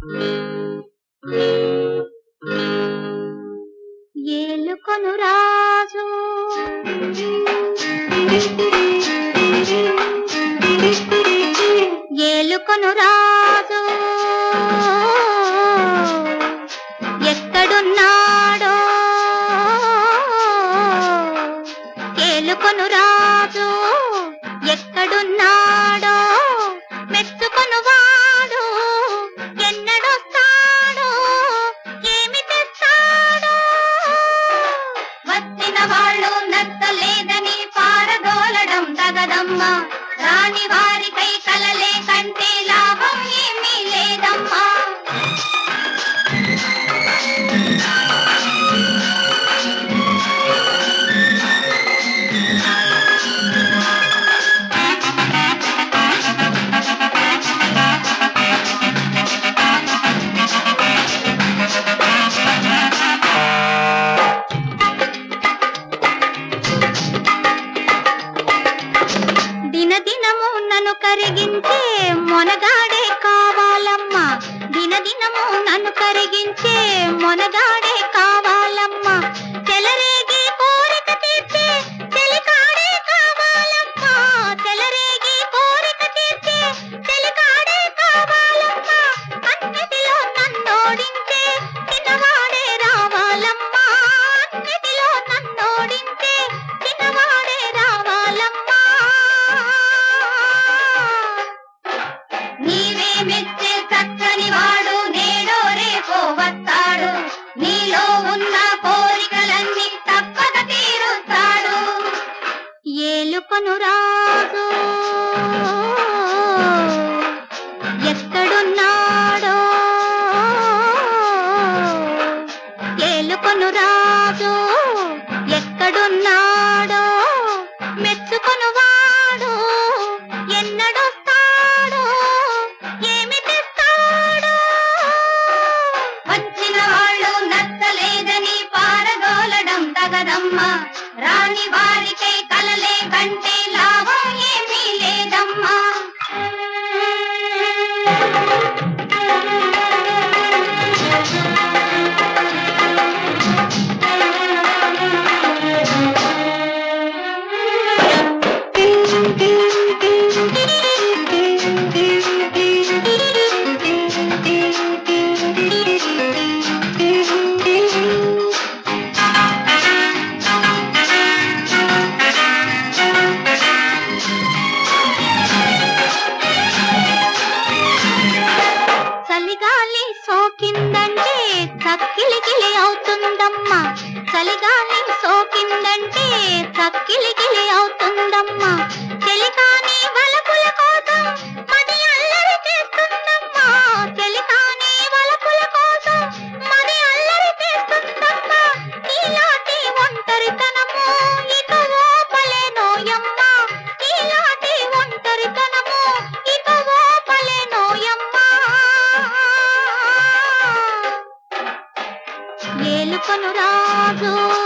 ఏలుకొను రాజు ఏలుకొను రాజు ఎక్కడున్నాడో ఏలుకొను రాజు ఎక్కడున్నాడో మెచ్చుకొను వాడు ఎన్నడొస్తాడో ఏమి తెస్తాడో వచ్చిన వాళ్ళు నచ్చలేదని పారదోలడం తగదమ్మా రాని వారికై కలలే కంటే లాభం ఏమీ లేదమ్మా దినదినము నన్ను కరిగించే మొనగాడే కావాలమ్మా దినదినము నన్ను కరిగించే మొనగాడే కావాలమ్మా చెలరేగి కోరిక తీర్చే చెలికాడే కావాలమ్మా చెలరేగి కోరిక తీర్చే చెలికాడే కావాలమ్మా అన్నిటిలో నన్నోడించే చిన్నవాడే రావాలమ్మా అన్నిటిలో నన్నోడించే చిన్నవాడే రావాలమ్మా నీవే మెచ్చే చక్కని వాడు నేడో రేపో వస్తాడు నీలో ఉన్న కోరికలన్నీ తప్పక తీరుస్తాడు ఏలుకొను రాజు ఎక్కడున్నాడో ఏలుకొను రాజు ఎక్కడున్నాడో మెచ్చుకొను వాడు ఎన్నడొస్తాడో ఏమి తెస్తాడో వచ్చిన వాళ్ళు నచ్చలేదని పారదోలడం తగదమ్మా రాని వారికై కలలే కంటే లాభం ఏమీ లేదమ్మా చలిగాలి సోకిందంటే చక్కిలికిలి అవుతుందమ్మా చలిగాలి సోకిందంటే చక్కిలికిలి అవుతుందమ్మా చెలికాని వలపుల కోసం మది అల్లరి చేస్తుందమ్మా చెలికాని వలపుల కోసం మది అల్లరి చేస్తుందమ్మా నీలాంటి ఒంటరితనము ఇక ఓపలేనోయమ్మా నీలాంటి ఒంటరితనము ఇక ఓపలేనోయమ్మా ఏలుకొను రాజు